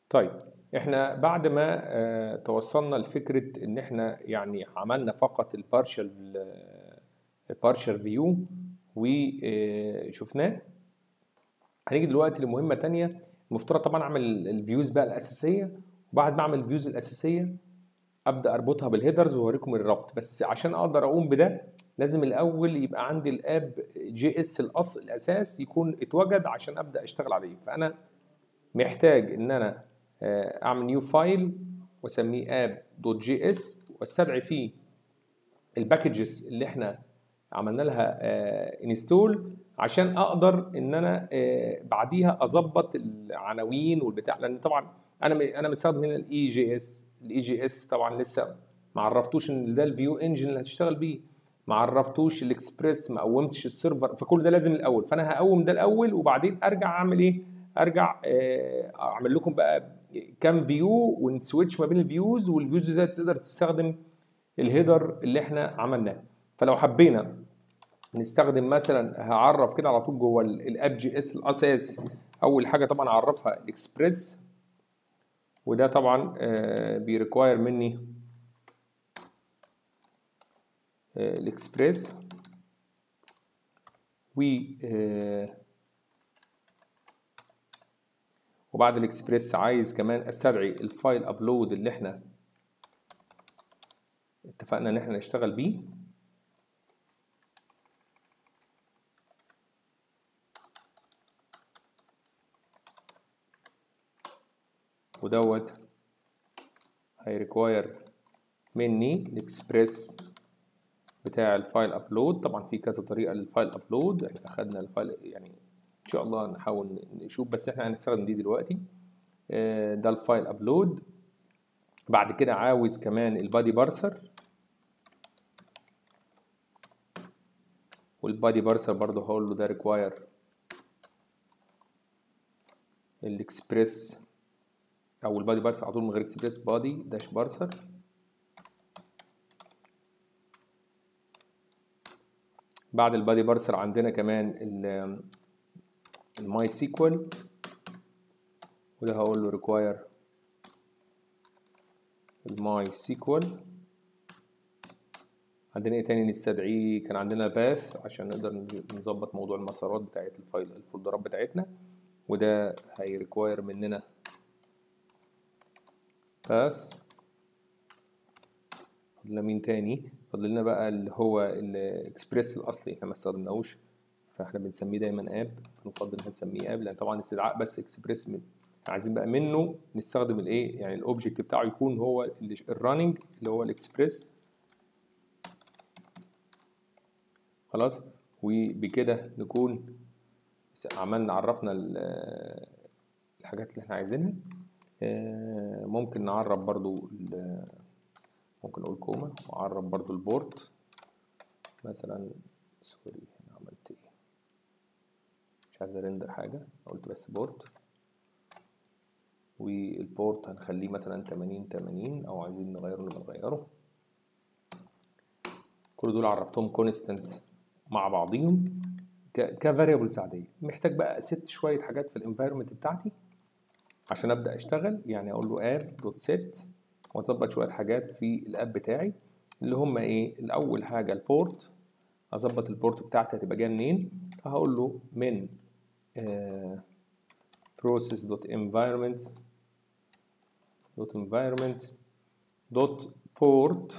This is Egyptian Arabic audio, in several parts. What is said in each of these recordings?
طيب احنا بعد ما آه، توصلنا لفكره ان احنا يعني عملنا فقط البارشال البارشال فيو وشفناه هنيجي دلوقتي لمهمه تانية المفترض طبعا اعمل الفيوز بقى الاساسيه وبعد ما اعمل الفيوز الاساسيه ابدا اربطها بالهيدرز واوريكم الربط بس عشان اقدر اقوم بده لازم الاول يبقى عندي الاب جي اس الاصل الاساس يكون اتوجد عشان ابدا اشتغل عليه فانا محتاج ان انا آه، اعمل نيو فايل واسميه اب دوت جي اس واستدعي فيه الباكجز اللي احنا عملنا لها انستول عشان اقدر ان انا آه، بعديها اظبط العناوين والبتاع لان طبعا انا م- انا مستخدم هنا الاي جي اس الاي جي اس طبعا لسه ما عرفتوش ان ده الفيو انجن اللي هتشتغل بيه ما عرفتوش الاكسبريس ما قومتش السيرفر فكل ده لازم الاول فانا هقوم ده الاول وبعدين ارجع اعمل ايه ارجع آه، اعمل لكم بقى كام فيو ونسويتش ما بين الفيوز والفيوز ازاي تقدر تستخدم الهيدر اللي احنا عملناه فلو حبينا نستخدم مثلا هعرف كده على طول جوه الاب جي اس الاساس اول حاجه طبعا اعرفها الاكسبريس وده طبعا بيريكواير مني آه، الاكسبريس و آه، وبعد الاكسبريس عايز كمان استدعي الفايل ابلود اللي احنا اتفقنا ان احنا نشتغل بيه ودوت هيريكواير مني الاكسبريس بتاع الفايل ابلود طبعا في كذا طريقه للفايل ابلود احنا اخدنا الفايل يعني ان شاء الله نحاول نشوف بس احنا هنستخدم دي دلوقتي آه، ده الفايل ابلود بعد كده عاوز كمان البادي بارسر والبادي بارسر برضه هقول له ده ريكواير الاكسبريس او البادي بارسر على طول من غير اكسبريس بادي داش بارسر بعد البادي بارسر عندنا كمان الماي سيكوال وده هقول له ريكواير الماي سيكوال عندنا ايه تاني نستدعيه كان عندنا باث عشان نقدر نظبط موضوع المسارات بتاعت الفايل الفولدرات بتاعتنا وده هيريكواير مننا باث فاضل لنا مين تاني فاضل لنا بقى اللي هو الاكسبريس الاصلي احنا ما استخدمناهوش فاحنا بنسميه دايما اب فنفضل ان نسميه اب لان طبعا استدعاء بس اكسبريس من عايزين بقى منه نستخدم الايه يعني الاوبجكت بتاعه يكون هو الرننج اللي هو الاكسبريس خلاص وبكده نكون عملنا عرفنا ال- الحاجات اللي احنا عايزينها آه، ممكن نعرف برضو ال- ممكن اقول كوما واعرف برضو البورت مثلا سوري انا عملت ايه مش عايز ارندر حاجه قلت بس بورت والبورت هنخليه مثلا 80 80 او عايزين نغيره نبقى نغيره كل دول عرفتهم كونستنت مع بعضيهم كفاريبلز عاديه محتاج بقى ست شويه حاجات في الانفايرمنت بتاعتي عشان ابدا اشتغل يعني اقول له اب دوت سيت واظبط شويه حاجات في الاب بتاعي اللي هم ايه الاول حاجه البورت اظبط البورت بتاعتي هتبقى جايه منين هقول له من آه process dot environment dot environment dot port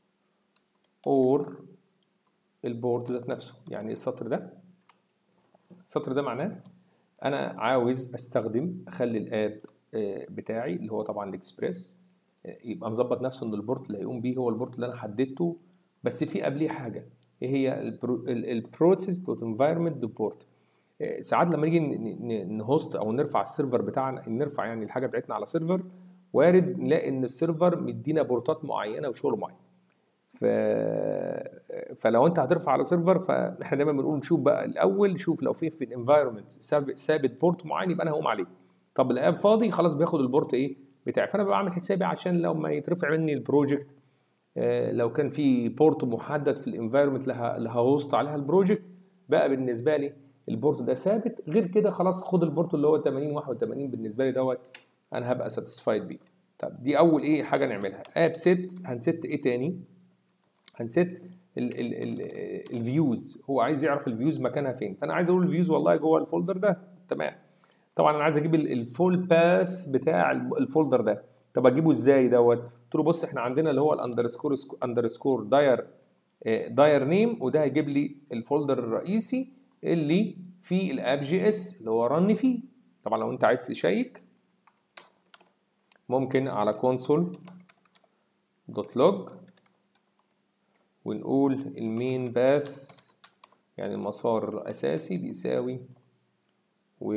or البورت ذات نفسه يعني ايه السطر ده السطر ده معناه انا عاوز استخدم اخلي الاب آه، بتاعي اللي هو طبعا الاكسبريس آه، يبقى مظبط نفسه ان البورت اللي هيقوم بيه هو البورت اللي انا حددته بس في قبليه حاجه ايه هي البروسيس دوت انفايرمنت دوت بورت ساعات لما نيجي ن- ن- نهوست او نرفع السيرفر بتاعنا نرفع يعني الحاجه بتاعتنا على سيرفر وارد نلاقي ان السيرفر مدينا بورتات معينه وشغل معين ف... فلو انت هترفع على سيرفر فاحنا دايما بنقول نشوف بقى الاول شوف لو في في الانفايرمنت ثابت بورت معين يبقى انا هقوم عليه طب الاب فاضي خلاص بياخد البورت ايه بتاعي فانا ببقى عامل حسابي عشان لو ما يترفع مني البروجكت آه، لو كان في بورت محدد في الانفايرمنت اللي ههوست عليها البروجكت بقى بالنسبه لي البورت ده ثابت غير كده خلاص خد البورت اللي هو 80 81 بالنسبه لي دوت انا هبقى ساتيسفايد بيه طب دي اول ايه حاجه نعملها اب ست هنست ايه تاني هنست الفيوز هو عايز يعرف الفيوز مكانها فين فانا عايز اقول الفيوز والله جوه الفولدر ده تمام طبعا انا عايز اجيب الفول باث بتاع الفولدر ده طب اجيبه ازاي دوت قلت له بص احنا عندنا اللي هو الاندرسكور اندرسكور داير داير نيم وده هيجيب لي الفولدر الرئيسي اللي فيه الاب جي اس اللي هو رن فيه طبعا لو انت عايز تشيك ممكن على كونسول دوت لوج ونقول المين باث يعني المسار الأساسي بيساوي و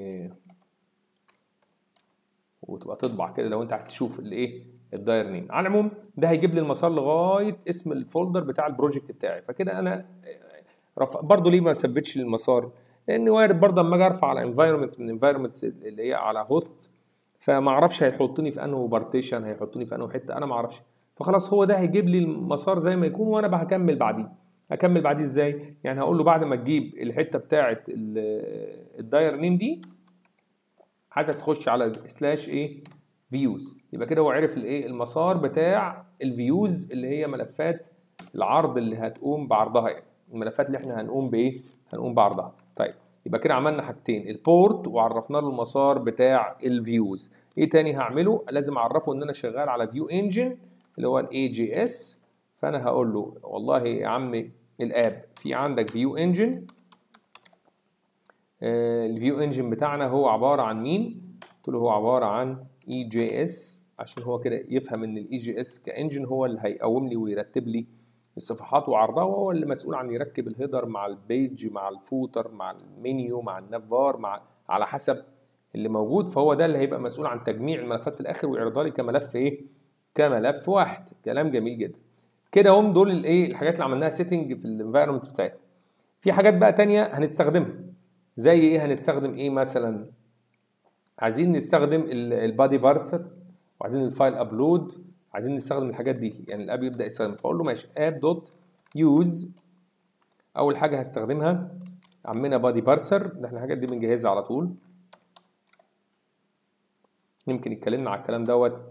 وتبقى تطبع كده لو انت عايز تشوف الايه الداير نيم على العموم ده هيجيب لي المسار لغايه اسم الفولدر بتاع البروجكت بتاعي فكده انا رف... برضه ليه ما ثبتش المسار لان وارد برضه اما اجي ارفع على انفايرمنت من انفايرمنتس اللي هي على هوست فما اعرفش هيحطني في انه بارتيشن هيحطني في انه حته انا ما اعرفش فخلاص هو ده هيجيب لي المسار زي ما يكون وانا بقى هكمل بعديه اكمل بعديه ازاي يعني هقول له بعد ما تجيب الحته بتاعه الداير نيم دي عايزك تخش على سلاش ايه فيوز يبقى كده هو عرف الايه المسار بتاع الفيوز اللي هي ملفات العرض اللي هتقوم بعرضها يعني الملفات اللي احنا هنقوم بايه هنقوم بعرضها طيب يبقى كده عملنا حاجتين البورت وعرفنا له المسار بتاع الفيوز ايه تاني هعمله لازم اعرفه ان انا شغال على فيو انجن اللي هو الاي جي اس فانا هقول له والله يا عم الاب في عندك فيو انجن الفيو انجن بتاعنا هو عباره عن مين قلت له هو عباره عن اي جي اس عشان هو كده يفهم ان الاي جي اس كانجن هو اللي هيقوم لي ويرتب لي الصفحات وعرضها وهو اللي مسؤول عن يركب الهيدر مع البيج مع الفوتر مع المنيو مع النافار مع على حسب اللي موجود فهو ده اللي هيبقى مسؤول عن تجميع الملفات في الاخر ويعرضها لي كملف ايه كملف واحد كلام جميل جدا كده هم دول الايه الحاجات اللي عملناها سيتنج في الانفايرمنت بتاعتنا في حاجات بقى تانية هنستخدمها زي ايه هنستخدم ايه مثلا عايزين نستخدم البادي بارسر وعايزين الفايل ابلود عايزين نستخدم الحاجات دي يعني الاب يبدا يستخدم فاقول له ماشي اب دوت يوز اول حاجه هستخدمها عمنا بادي بارسر ده احنا الحاجات دي بنجهزها على طول يمكن اتكلمنا على الكلام دوت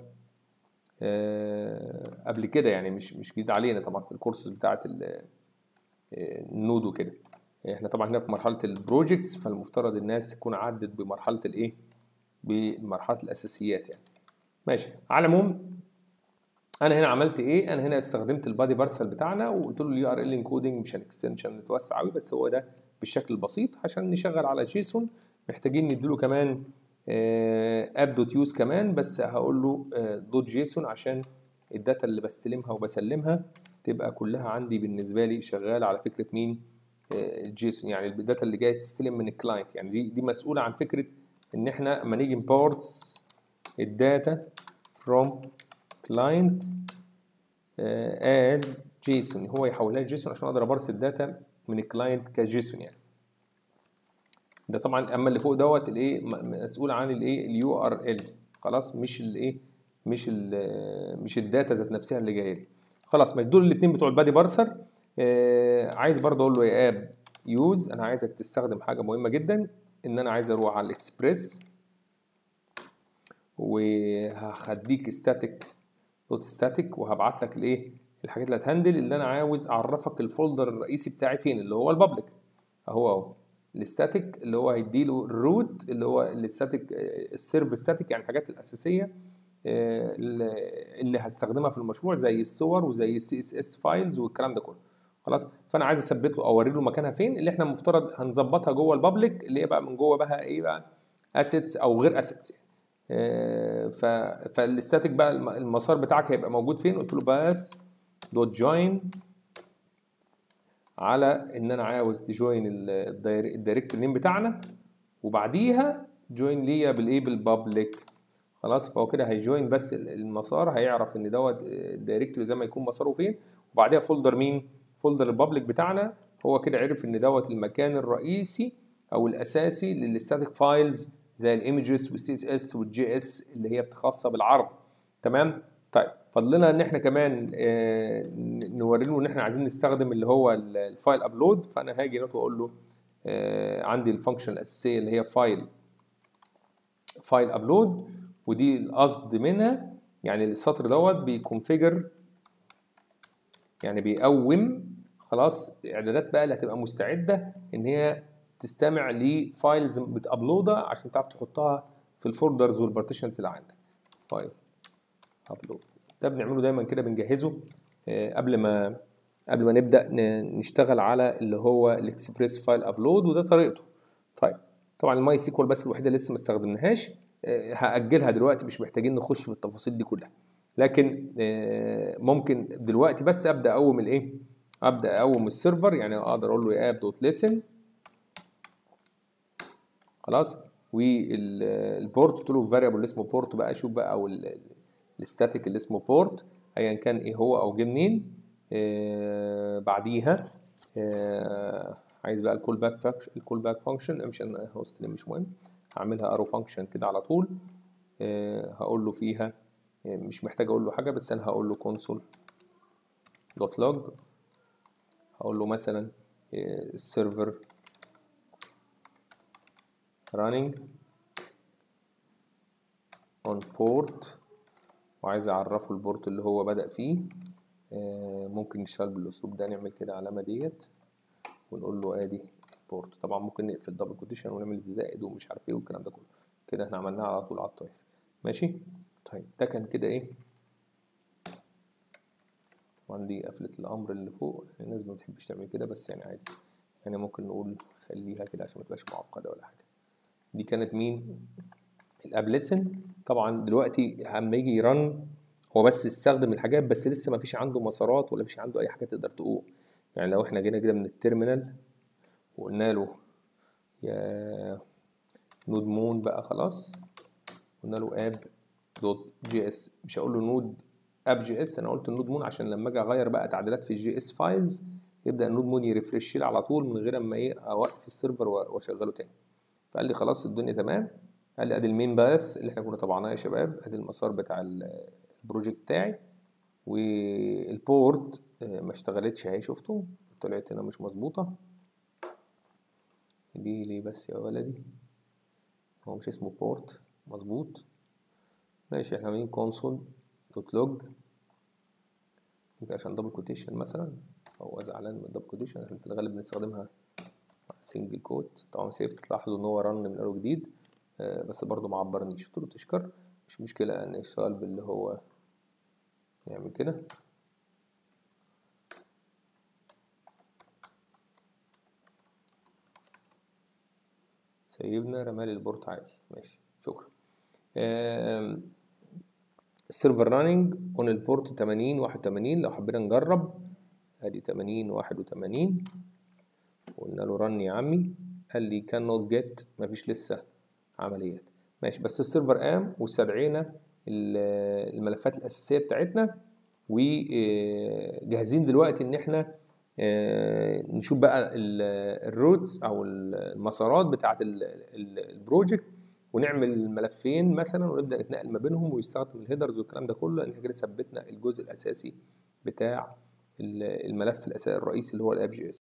أه قبل كده يعني مش مش جديد علينا طبعا في الكورسز بتاعه النود وكده احنا طبعا هنا في مرحله البروجكتس فالمفترض الناس تكون عدت بمرحله الايه بمرحله الاساسيات يعني ماشي على العموم انا هنا عملت ايه انا هنا استخدمت البادي بارسل بتاعنا وقلت له اليو ار ال انكودنج مش هنكستنشن نتوسع قوي بس هو ده بالشكل البسيط عشان نشغل على جيسون محتاجين نديله كمان اب دوت يوز كمان بس هقول له دوت جيسون عشان الداتا اللي بستلمها وبسلمها تبقى كلها عندي بالنسبه لي شغاله على فكره مين الجيسون يعني الداتا اللي جايه تستلم من الكلاينت يعني دي دي مسؤوله عن فكره ان احنا اما نيجي امبورتس الداتا from client uh, as JSON هو يحولها لجيسون عشان اقدر ابرس الداتا من الكلاينت كجيسون يعني ده طبعا اما اللي فوق دوت الايه مسؤول عن الايه اليو ار ال خلاص مش الايه مش ال مش الداتا ذات نفسها اللي جايه لي خلاص مش دول الاثنين بتوع البادي بارسر آه عايز برضه اقول له يا اب يوز انا عايزك تستخدم حاجه مهمه جدا ان انا عايز اروح على الاكسبريس وهخليك ستاتيك دوت ستاتيك وهبعت لك الايه الحاجات اللي هتهندل اللي انا عاوز اعرفك الفولدر الرئيسي بتاعي فين اللي هو البابليك اهو اهو الستاتيك اللي هو هيديله الروت اللي هو الستاتيك السيرف ستاتيك يعني الحاجات الاساسيه اللي هستخدمها في المشروع زي الصور وزي السي اس اس فايلز والكلام ده كله خلاص فانا عايز اثبت له اوري له مكانها فين اللي احنا المفترض هنظبطها جوه البابليك اللي هي بقى من جوه بقى ايه بقى اسيتس او غير اسيتس يعني. ف فالستاتيك بقى المسار بتاعك هيبقى موجود فين قلت له باث دوت جوين على ان انا عاوز تجوين الدايركتور نيم بتاعنا وبعديها جوين ليا بالايه بالبابليك خلاص فهو كده هيجوين بس المسار هيعرف ان دوت الدايركتوري زي ما يكون مساره فين وبعديها فولدر مين فولدر البابليك بتاعنا هو كده عرف ان دوت المكان الرئيسي او الاساسي للستاتيك فايلز زي الايمجز والسي اس اس والجي اس اللي هي خاصه بالعرض تمام طيب فضلنا ان احنا كمان آه نوري له ان احنا عايزين نستخدم اللي هو الفايل ابلود فانا هاجي هنا واقول له آه عندي الفانكشن الاساسيه اللي هي فايل فايل ابلود ودي القصد منها يعني السطر دوت بيكونفيجر يعني بيقوم خلاص الاعدادات بقى اللي هتبقى مستعده ان هي تستمع لفايلز بتابلودها عشان تعرف تحطها في الفولدرز والبارتيشنز اللي عندك فايل ابلود ده بنعمله دايما كده بنجهزه آه، قبل ما قبل ما نبدا ن- نشتغل على اللي هو الاكسبريس فايل ابلود وده طريقته طيب طبعا الماي سيكوال بس الوحيده اللي لسه ما استخدمناهاش آه، هاجلها دلوقتي مش محتاجين نخش في التفاصيل دي كلها لكن آه، ممكن دلوقتي بس ابدا اقوم الايه ابدا اقوم السيرفر يعني اقدر اقول له يا اب دوت ليسن خلاص والبورت قلت له فاريبل اللي اسمه بورت بقى شوف بقى او الستاتيك اللي اسمه بورت ايا كان ايه هو او جه منين آه بعديها آه عايز بقى الكول باك فانكشن الكول باك فانكشن مش انا هوست مش مهم هعملها ارو فانكشن كده على طول آه هقول له فيها آه مش محتاج اقول له حاجه بس انا هقول له كونسول دوت لوج هقول له مثلا السيرفر running on port وعايز اعرفه البورت اللي هو بدأ فيه آه، ممكن نشتغل بالاسلوب ده نعمل كده علامة ديت ونقول له ادي بورت طبعا ممكن نقفل دبل كوتيشن ونعمل الزائد ومش عارف ايه والكلام ده كله كده احنا عملناها على طول على الطاير ماشي طيب ده كان كده ايه طبعا دي قفلة الامر اللي فوق الناس ما بتحبش تعمل كده بس يعني عادي يعني ممكن نقول خليها كده عشان ما تبقاش معقدة ولا حاجة دي كانت مين الابليسن طبعا دلوقتي اما يجي يرن هو بس استخدم الحاجات بس لسه ما فيش عنده مسارات ولا فيش عنده اي حاجه تقدر تقوم يعني لو احنا جينا كده من التيرمينال وقلنا له يا نود مون بقى خلاص قلنا له اب دوت جي اس مش هقول له نود اب جي اس انا قلت النود مون عشان لما اجي اغير بقى تعديلات في الجي اس فايلز يبدا النود مون يرفرش لي على طول من غير اما ايه اوقف السيرفر واشغله تاني فقال لي خلاص الدنيا تمام قال لي ادي المين باث اللي احنا كنا طبعناه يا شباب ادي المسار بتاع ال- البروجكت بتاعي والبورت آه، ما اشتغلتش اهي شفتوا طلعت هنا مش مظبوطه دي ليه بس يا ولدي هو مش اسمه بورت مظبوط ماشي احنا عاملين كونسول دوت لوج يمكن عشان دبل كوتيشن مثلا هو زعلان من الدبل كوتيشن احنا في الغالب بنستخدمها سنجل كوت طبعا سيفت تلاحظوا ان هو رن من اول جديد آه، بس برضه ما عبرنيش قلت له تشكر مش مشكلة ان نشتغل باللي هو نعمل كده سيبنا رمال البورت عادي ماشي شكرا آم، السيرفر راننج اون البورت 80 81 لو حبينا نجرب ادي 80 81 قلنا له رن يا عمي قال لي كان نوت جيت مفيش لسه عمليات ماشي بس السيرفر قام واستدعينا ال- الملفات الاساسيه بتاعتنا وجاهزين دلوقتي ان احنا آه، نشوف بقى الروتس او المسارات بتاعه البروجكت ونعمل ملفين مثلا ونبدا نتنقل ما بينهم ويستخدم الهيدرز والكلام ده كله لان احنا كده ثبتنا الجزء الاساسي بتاع الملف الاساسي الرئيسي اللي هو الاب جي اس